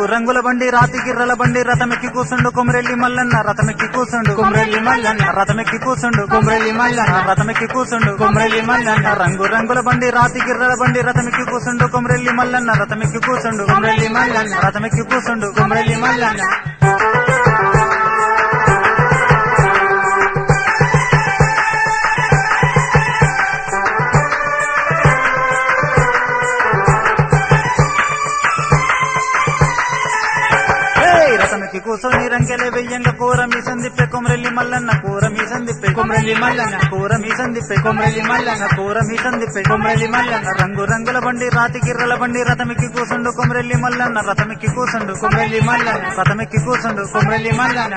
రంగుల బండి రాతి గిర్రల బండి రథమెక్కి కూసుండు కొమరెల్లి మల్లన్న రథమెక్కి కూసుండు కొమరెల్లి మల్లన్న రథమెక్కి కూసుండు కొమరెల్లి మల్లన్న రథమెక్కి కూసుండు కొమరెల్లి మల్లన్న రంగు రంగుల బండి రాతి గిర్రల బండి రథమెక్కి కూసుండు కొమరెల్లి మల్లన్న రథమెక్కి కూసుండు కొమరెల్లి మల్లన్న రథమెక్కి కూసుండు కొమరెల్లి మల్లన్న ఏయ్! రథమెక్కి కూసోని రంకెలే వెయ్యంగ కూర మీ సందిప్పే కొమరెల్లి మల్లన్న కూర మీ సందిప్పే కొమరెల్లి మల్లన్న కూర మీ సందిప్పే కొమరెల్లి మల్లన్న కూర మీ సందిప్పే కొమరెల్లి మల్లన్న రంగు రంగుల బండి రాతి గిర్రల బండి రథమెక్కి కూసుండు కొమరెల్లి మల్లన్న రథమెక్కి కూసుండు కొమరెల్లి మల్లన్న రథమెక్కి కూసుండు కొమరెల్లి మల్లన్న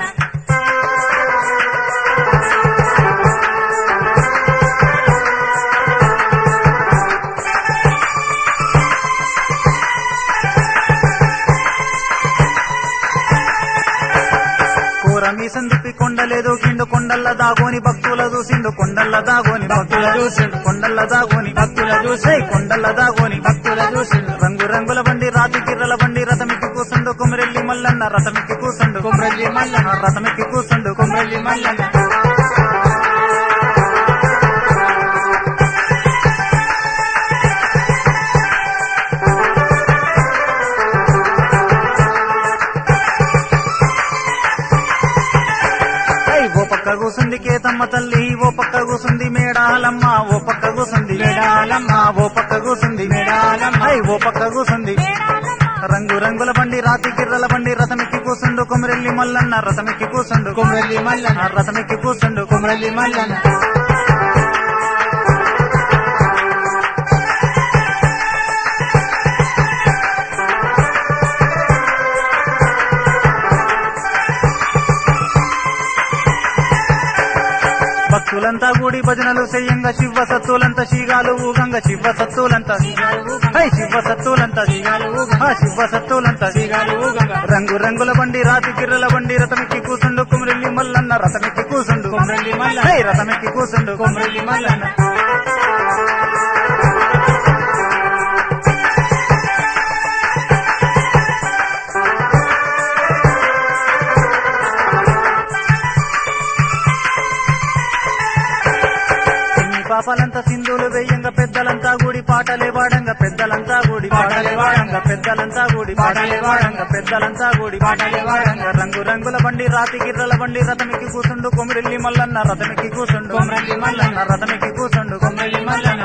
కూర మీ సందిప్పి కొండలేదు కిండు కొండల్ల దాగోని భక్తుల చూసిండు కొండల్ల దాగోని భక్తుల చూసిండు కొండల్ల దాగోని భక్తుల చూసే కొండల్ల దాగోని భక్తుల చూసిండు రంగు రంగుల బండి రాతి గిర్రల బండి రథమికి కూసుండు కొమరెల్లి మల్లన్న రథమికి కూసుండు కొమరెల్లి మల్లన్న రథమికి కూసుండు కొమరెల్లి మల్లన్న ఏయ్, ఓ పక్క కూసుంది కేతమ్మ తల్లి ఓ పక్క కూసుంది మేడాలమ్మ ఓ పక్క కూసుంది మేడాలమ్మ. ఓ పక్క కూసుంది మేడాలమ్మ. ఏయ్, ఓ పక్క కూసుంది రంగు రంగుల బండి రాతి గిర్రల బండి రథమెక్కి కూసుండు కొమరెల్లి మల్లన్న రథమెక్కి కూసుండు కొమరెల్లి మల్లన్న రథమెక్కి కూసుండు కొమరెల్లి మల్లన్న భక్తులంతా కూడి భజనలు చెయ్యంగా శివ సత్తులంతా శీగాలు ఊగంగా శివ సత్తులంతా హై శివ సత్తులంతా ఆ శివ సత్తులంతా శ్రీగాలు ఊగంగా రంగు రంగుల బండి రాతి గిర్రల బండి రథమెక్కి కూసుండు కుమరెల్లి మల్లన్న రథమెక్కి కూసుండు కొమరెల్లి మల్లన్న. హై రథమెక్కి కూసుండు కొమరెల్లి మల్లన్న ఎన్ని పాపాలంతా సింధులు వేయంగా పెద్దలంతా కూడి పాటలే వాడంగా పెద్దలంతా కూడి పాటలే వాడంగా. పెద్దలంతా కూడి పాటలే వాడంగా. పెద్దలంతా కూడి పాటలే వాడంగా. రంగు రంగుల బండి రాతి గిర్రల బండి రథమికి కూసుండు కొమిరెల్లి మల్లన్న రథమికి కూసుండు కొమరెల్లి మల్లన్న. రథమికి కూసుండు కొమరెల్లి మల్లన్న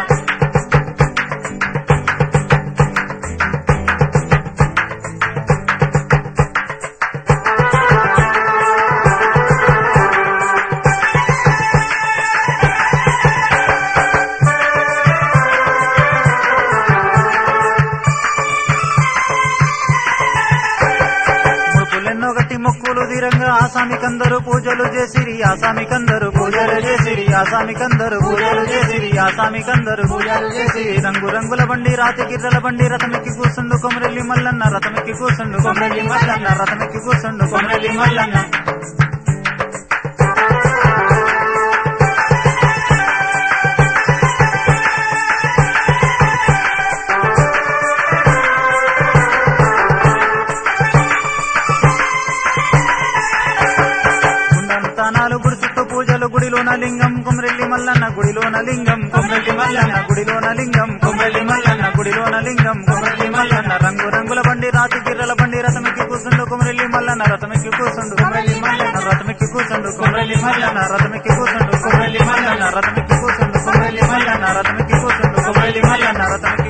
ముడుపులెన్నో గట్టి మొక్కులు తీరంగా ఆసామికందరూ పూజలు చేసిరి ఆసామికందరూ పూజలు చేసిరి ఆసామికందరూ పూజలు చేసిరి ఆసామికందరూ పూజలు చేసిరి రంగు రంగుల బండి రాతి గిర్రల బండి రథమెక్కి కూసుండు కొమరెల్లి మల్లన్న రథమెక్కి కూసుండు కొమరెల్లి మల్లన్న రథమెక్కి కూసుండు కొమరెల్లి మల్లన్న గుండంతానాలు గుడి చుట్టూ పూజలు గుడిలోన లింగం కొమరెల్లి మల్లన్న గుడిలోన లింగం కొమరెల్లి మల్లన్న గుడిలోన లింగం కొమరెల్లి మల్లన్న గుడిలోన లింగం కొమరెల్లి మల్లన్న రంగు రంగుల బండి రాతి గిర్రల బండి రథమెక్కి కూసుండు కొమరెల్లి మల్లన్న రథమెక్కి కూసుండు కొమరెల్లి మల్లన్న రథమెక్కి కూసుండు కొమరెల్లి మల్లన్న రథమెక్కి కూసుండు కొమరెల్లి మల్లన్న రథమెక్కి కూసుండు కొమరెల్లి మల్లన్న రథమెక్కి కూసుండు కొమరెల్లి మల్లన్న రథమెక్కి